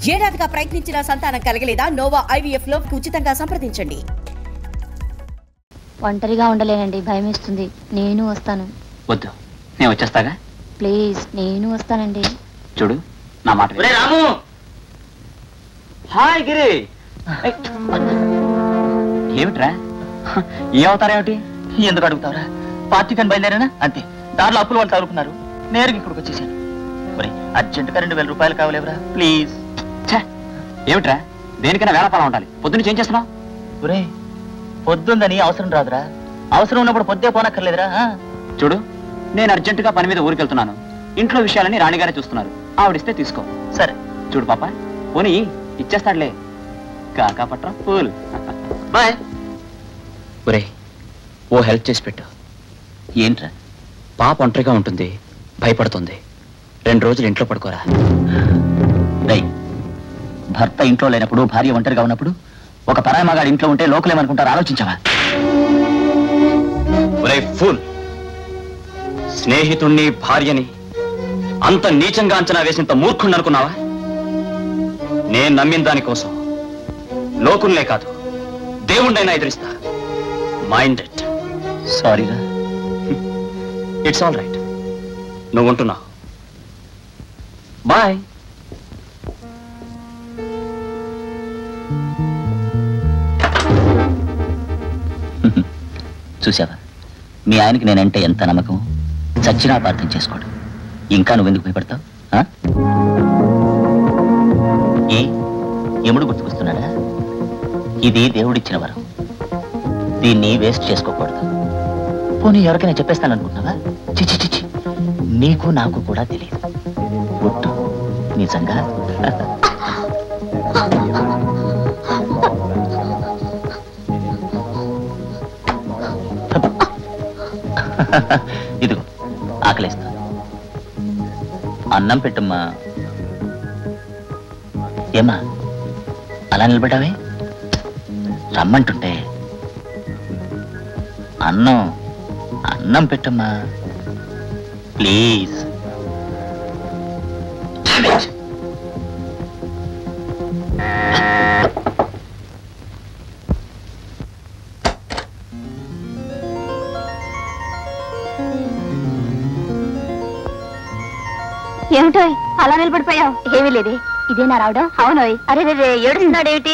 ఏడాదిగా ప్రయత్నించిన సంతానం కలగలేదా Nova IVF లో ఉచితంగా సంప్రదించండి ఒంటరిగా ఉండలేనండి భయం వేస్తుంది నేను వస్తాను వద్దు నేను వచ్చేస్తాగా ప్లీజ్ నేను వస్తానండి చూడు నా మాట విను. రాము హాయ్ గిరి ఏమిట్రా ఏ అవుతారేమిటి ఎందుకు అడుగుతావురా పార్టీకని బయలుదేరానా అంతే దారిలో అప్పులు వాళ్ళు తగులుకున్నారు నేరుగా ఇక్కడికి వచ్చేసాను ఒరే అర్జెంటుగా రెండు వేల రూపాయలు కావాలేవరా ప్లీజ్ ఛే, ఏమిట్రా దేనికైనా వేళపాలం ఉండాలి పొద్దున్న ఏం చేస్తున్నావు ఒరే పొద్దుందని అవసరం రాదురా అవసరం ఉన్నప్పుడు పొద్దే పోనక్కర్లేదురా ఆ? చూడు నేను అర్జెంటుగా పని మీద ఊరికి వెళ్తున్నాను ఇంట్లో విషయాలని రాణిగారే చూస్తున్నారు ఆవిడిస్తే తీసుకో సరే చూడు పాప పోనీ ఇచ్చేస్తాడులే కాకా పట్రా పూల్ బాయ్ ఒరే ఓ హెల్ప్ చేసి పెట్టు ఏంట్రా పాప ఒంటరిగా ఉంటుంది భయపడుతుంది రెండు రోజులు ఇంట్లో పడుకోరా రై భర్త ఇంట్లో లేనప్పుడు భార్య ఒంటరిగా ఉన్నప్పుడు ఒక పరాయి మగాడు ఇంట్లో ఉంటే లోకలేమనుకుంటారు ఆలోచించావా ఒరే ఫూల్ స్నేహితుణ్ణి భార్యని అంత నీచంగా అంచనా వేసినంత మూర్ఖుణ్ణి అనుకున్నావా నేను నమ్మిన దానికోసం లోకుల్నే కాదు దేవుణ్ణైనా ఎదురిస్తా మైండ్ ఇట్ సారీరా ఇట్స్ ఆల్ రైట్ నువ్వు ఉంటున్నావు బాయ్ చూసావా మీ ఆయనకి నేనంటే ఎంత నమ్మకం చచ్చినా అర్థం చేసుకోడు ఇంకా నువ్వెందుకు భయపడతావు ఆ? ఏ ఎముడు గుర్తుకొస్తున్నాడా ఇది దేవుడిచ్చిన వరం దీన్ని వేస్ట్ చేసుకోకూడదు పోనీ ఎవరికైనా చెప్పేస్తాననుకుంటున్నావా చిచి చిచి నీకు నాకు కూడా తెలియదు ఒట్టు నిజంగా ఇదిగో ఆకలిస్తా అన్నం పెట్టమ్మా ఏమ్మా అలా నిలబడ్డావే రమ్మంటుంటే అన్నం అన్నం పెట్టమ్మా ప్లీజ్ ఏమిటో అలా నిలబడిపోయావు ఏమీ లేదే ఇదేనా రావడం అవునోయ్ అరే రే రే ఏడుస్తున్నాడేమిటి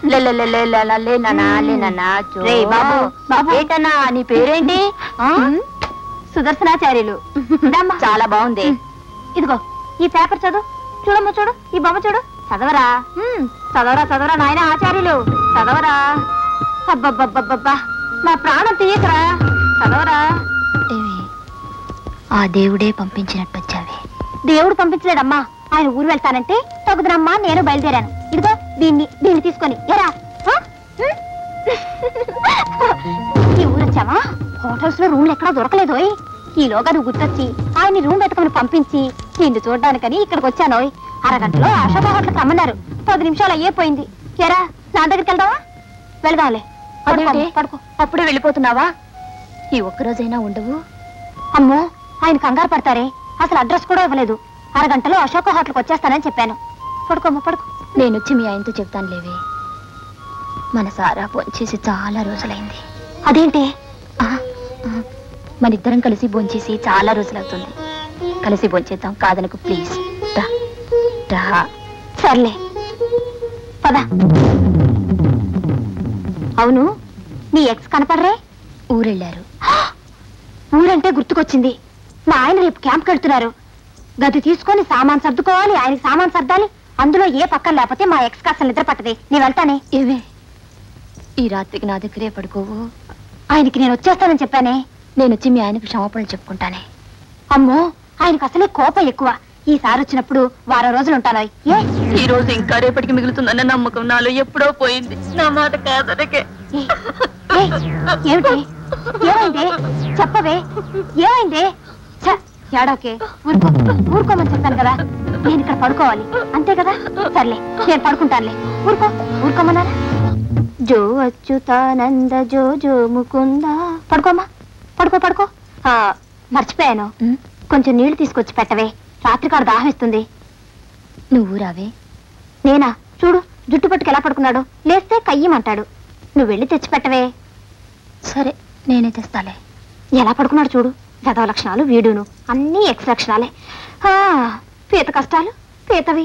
రే బాబు బాబు ఏంటన్నా నీ పేరేంటి సుదర్శనాచార్యులు చాలా బాగుంది ఇదిగో ఈ పేపర్ చదువు చూడమ్మ చూడు ఈ బొమ్మ చూడు చదవరా ఉమ్, చదవరా చదవరా నాయన ఆచార్యులు చదవరా అబ్బబ్బబ్బబ్బబ్బా నా ప్రాణం తీయకరా చదవరా ఆ దేవుడే పంపించినట్టు వచ్చావే దేవుడు పంపించలేడమ్మా ఆయన ఊరు వెళ్తానంటే తగుదనమ్మా నేను బయలుదేరాను ఇదిగో దీన్ని దీన్ని తీసుకొని ఎరా ఆ? ఉమ్. ఈ ఊరు వచ్చావా హోటల్స్ లో రూమ్లు ఎక్కడా దొరకలేదోయ్ ఈలోగా నువ్వు గుర్తొచ్చి ఆయన రూమ్ వెతకమని పంపించి నిన్ను చూడడానికని ఇక్కడికి వచ్చానోయ్ అరగంటలో అశోక హోటల్కి రమ్మన్నారు పది నిమిషాలు అయ్యేపోయింది ఎరా నా దగ్గరికి వెళ్దావా వెళదాంలే పడుకో, పడుకో అప్పుడే వెళ్ళిపోతున్నావా ఈ ఒక్కరోజైనా ఉండవు అమ్మో ఆయన కంగారు పడతారే అసలు అడ్రస్ కూడా ఇవ్వలేదు అరగంటలో అశోక హోటల్కి వచ్చేస్తానని చెప్పాను పడుకోమ్మ పడుకో నేను వచ్చి మీ ఆయనతో చెప్తాను లేవే మన సారా భోంచేసి చాలా రోజులైంది అదేంటి ఆ, ఆ, మన ఇద్దరం కలిసి భోంచేసి చాలా రోజులవుతుంది కలిసి భోంచేద్దాం కాదనకు ప్లీజ్ రా రా సర్లే పద అవును నీ ఎక్స్ కనపడరే ఊరెళ్ళారు ఊరంటే గుర్తుకొచ్చింది మా ఆయన రేపు క్యాంప్కి వెళ్తున్నారు గది తీసుకొని సామాన్ సర్దుకోవాలి ఆయనకి సామాన్ సర్దాలి అందులో ఏ పక్కన లేకపోతే మా ఎక్స్ కాస్త నిద్ర పట్టదే నేను వెళ్తానే ఏవే ఈ రాత్రికి నా దగ్గరే పడుకోవు ఆయనకి నేను వచ్చేస్తానని చెప్పానే నేను వచ్చి మీ ఆయనకు క్షమాపణలు చెప్పుకుంటానే అమ్మో ఆయనకు అసలే కోపం ఎక్కువ ఈసారి వచ్చినప్పుడు వారం రోజులు ఉంటాను ఏ ఈ రోజు ఇంకా రేపటికి మిగులుతుందన్న నమ్మకం నాలో ఎప్పుడో పోయింది నా మాట కాదనకే ఏ, ఏ, ఏమిటి ఏమైంది చెప్పవే ఏమైంది ఛ, ఏడోకే ఊరుకో ఊరుకోమని చెప్పాను కదా నేను ఇక్కడ పడుకోవాలి అంతే కదా సర్లే నేను పడుకుంటానులే ఊరుకో ఊరుకోమన్నారా జో అచ్యుతానంద జో జో ముకుంద పడుకోమ్మా పడుకో పడుకో ఆ, మర్చిపోయాను కొంచెం నీళ్లు తీసుకొచ్చి పెట్టవే రాత్రి కాడ దాహమిస్తుంది నువ్వు రావే నేనా చూడు జుట్టు పట్టుకు ఎలా పడుకున్నాడు లేస్తే కయ్యమంటాడు నువ్వు వెళ్ళి తెచ్చిపెట్టవే సరే నేనే తెస్తాలే ఎలా పడుకున్నాడు చూడు గదవ లక్షణాలు వీడును అన్నీ ఎక్స్ లక్షణాలే ఆ, పీత కష్టాలు పీతవి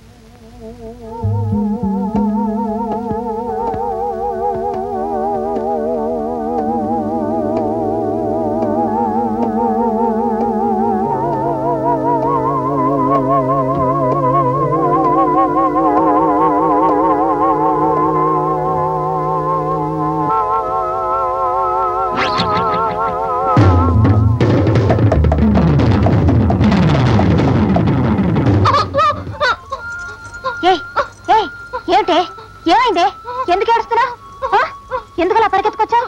ఏయ్ ఏయ్ ఏమిటే ఏమైందే ఎందుకు ఏడుస్తున్నావు ఎందుకు అలా పరిగెత్తుకొచ్చావు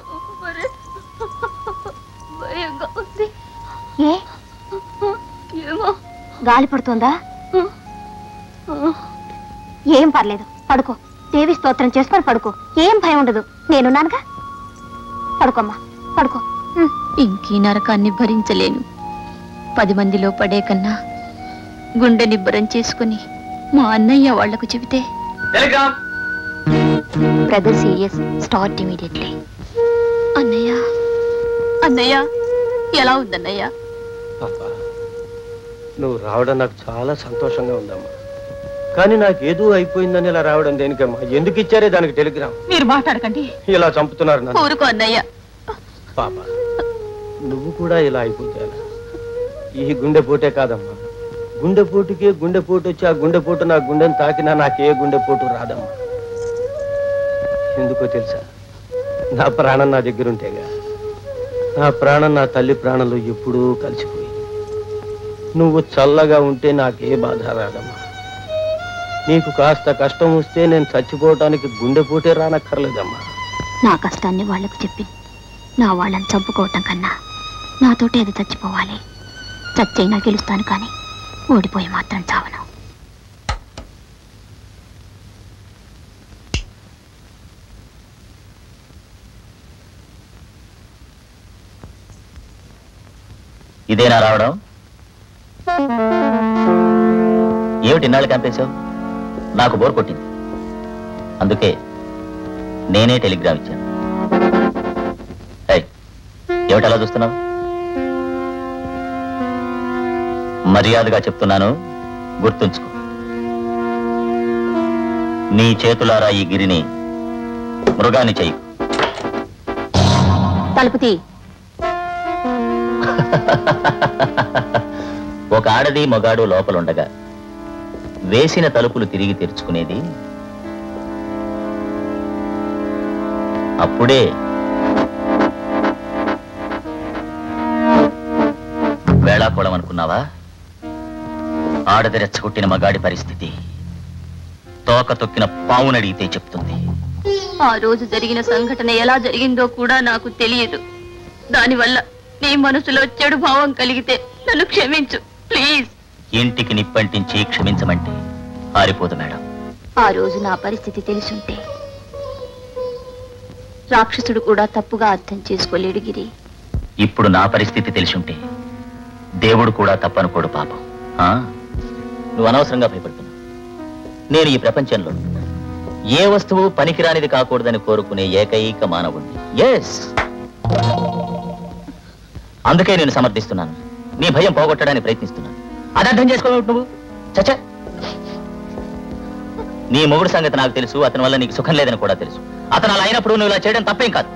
భయంగా ఉంది ఏ ఏమో గాలి పడుతుందా ఏం పర్లేదు పడుకో దేవి స్తోత్రం చేసుకొని పడుకో ఏం భయం ఉండదు నేనున్నానుగా పడుకోమ్మా పడుకో ఉమ్. ఇంకీ నరకాన్ని భరించలేను పది మందిలో పడే కన్నా గుండె నిబ్బరం చేసుకుని మా అన్నయ్య వాళ్లకు చెబితే Telegram brother serious start immediately అన్నయ్య అన్నయ్య ఎలా ఉందన్నయ్య పాపా నువ్వు రావడం నాకు చాలా సంతోషంగా ఉందమ్మా కానీ నాకు ఏదో అయిపోయిందని ఇలా రావడం దేనికమ్మా ఎందుకు ఇచ్చారే దానికి టెలిగ్రామ్ మీరు మాట్లాడకండి ఇలా చంపుతున్నారు నన్ను ఊరుకో అన్నయ్య పాప నువ్వు కూడా ఇలా అయిపోతాను ఈ గుండెపోటే కాదమ్మా గుండెపోటుకే గుండెపోటు వచ్చి ఆ గుండెపోటు నా గుండెని తాకినా నాకే గుండెపోటు రాదమ్మా ఎందుకో తెలుసా నా ప్రాణం నా దగ్గర ఉంటేగా నా ప్రాణం నా తల్లి ప్రాణంలో ఎప్పుడూ కలిసిపోయింది నువ్వు చల్లగా ఉంటే నాకే బాధ రాదమ్మా నీకు కాస్త కష్టం వస్తే నేను చచ్చిపోవటానికి గుండెపోటే రానక్కర్లేదమ్మా నా కష్టాన్ని వాళ్లకు చెప్పి నా వాళ్ళని చంపుకోవటం కన్నా నాతోటి అది చచ్చిపోవాలి చచ్చైనా గెలుస్తాను కానీ ఓడిపోయి మాత్రం చావను ఇదేనా రావడం ఏమిటి ఇన్నాళ్ళు కంపేశావు నాకు బోర్ కొట్టింది అందుకే నేనే టెలిగ్రామ్ ఇచ్చాను ఏయ్, ఏమిటి అలా చూస్తున్నావు మర్యాదగా చెప్తున్నాను గుర్తుంచుకో నీ చేతులారా ఈ గిరిని మృగాన్ని చెయ్యి తలుపు తీ ఒక ఆడది మగాడు లోపలుండగా వేసిన తలుపులు తిరిగి తెరుచుకునేది అప్పుడే వేళాకోళం అనుకున్నావా ఆడది రెచ్చగొట్టిన మగాడి పరిస్థితి తోక తొక్కిన పావునడిగితే చెప్తుంది ఆ రోజు జరిగిన సంఘటన ఎలా జరిగిందో కూడా నాకు తెలియదు దానివల్ల నీ మనసులో చెడు భావం కలిగితే నన్ను క్షమించు ప్లీజ్ ఇంటికి నిప్పంటించి క్షమించమంటే ఆరిపోదు మేడం ఆ రోజు నా పరిస్థితి తెలుసుంటే రాక్షసుడు కూడా తప్పుగా అర్థం చేసుకోలేడు గిరి ఇప్పుడు నా పరిస్థితి తెలిసుంటే దేవుడు కూడా తప్పనుకోడు పాపం ఆ? నువ్వు అనవసరంగా భయపడుతున్నావు నేను ఈ ప్రపంచంలో ఏ వస్తువు పనికిరానిది కాకూడదని కోరుకునే ఏకైక మానవుణ్ణి ఎస్ అందుకే నేను సమర్థిస్తున్నాను నీ భయం పోగొట్టడానికి ప్రయత్నిస్తున్నాను అది అర్థం చేసుకోవాలి నువ్వు చచ్చా నీ మొగుడు సంగతి నాకు తెలుసు అతని వల్ల నీకు సుఖం లేదని కూడా తెలుసు అతను అలా అయినప్పుడు నువ్వు ఇలా చేయడం తప్పేం కాదు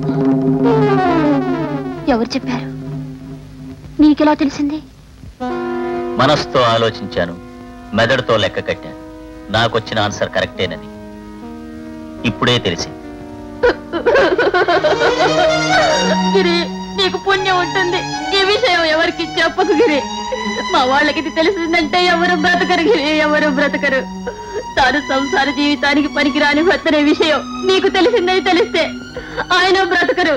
ఎవరు చెప్పారు నీకెలా తెలిసింది మనసుతో ఆలోచించాను మెదడుతో లెక్క కట్టాను నాకొచ్చిన ఆన్సర్ కరెక్టేనని ఇప్పుడే తెలిసింది గిరి నీకు పుణ్యం ఉంటుంది ఈ విషయం ఎవరికి చెప్పకు గిరి మా వాళ్ళకి ఇది తెలిసిందంటే ఎవరు బ్రతకరు గిరి ఎవరు బ్రతకరు తాను సంసార జీవితానికి పనికిరాని భర్తనే విషయం నీకు తెలిసిందని తెలిస్తే ఆయన బ్రతకరు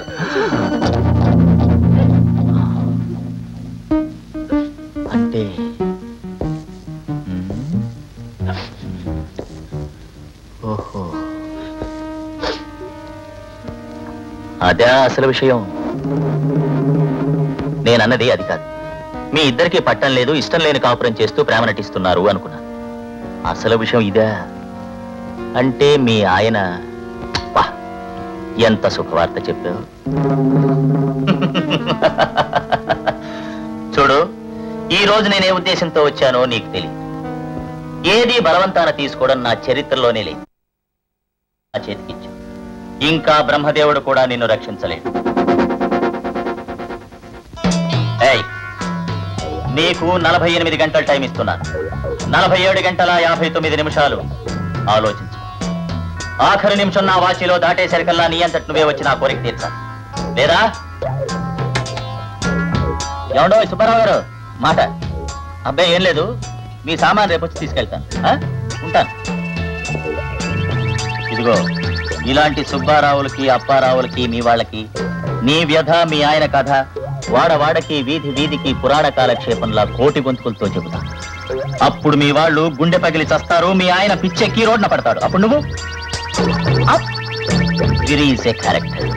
అంటే మ్మ్. ఓహో అదే అసలు విషయం నేనన్నది అది కాదు మీ ఇద్దరికి పట్టం లేదు ఇష్టం లేని కాపురం చేస్తూ ప్రేమ నటిస్తున్నారు అనుకున్నాను అసలు విషయం ఇదే అంటే మీ ఆయన వా, ఎంత శుభవార్త చెప్పావు చూడు ఈ రోజు నేనే ఉద్దేశంతో వచ్చానో నీకు తెలియదు ఏది బలవంతాన తీసుకోవడం నా చరిత్రలోనే లేదు నా చేతికిచ్చా ఇంకా బ్రహ్మదేవుడు కూడా నిన్ను రక్షించలేడు ఏయ్, నీకు నలభై ఎనిమిది గంటల టైం ఇస్తున్నాను నలభై ఏడు గంటల యాభై తొమ్మిది నిమిషాలు ఆలోచించు ఆఖరి నిమిషం నా వాచిలో దాటేసరికల్లా నీ అంతటి నువ్వే వచ్చి నా కోరిక తీర్చాలి లేదా ఏమండో సుబ్బారావు గారు మాట అబ్బాయి ఏం లేదు మీ సామాన్ రేపు వచ్చి తీసుకెళ్తాను ఆ? ఉంటాను ఇదిగో ఇలాంటి సుబ్బారావులకి అప్పారావులకి మీ వాళ్ళకి నీ వ్యధ మీ ఆయన కథ వాడవాడకి వీధి వీధికి పురాణ కాలక్షేపంలా కోటి గొంతుకులతో చెబుతా అప్పుడు మీ వాళ్ళు గుండె పగిలి చస్తారు మీ ఆయన పిచ్చెక్కి రోడ్న పడతాడు అప్పుడు నువ్వు గిరి ఈస్ ఏ క్యారెక్టర్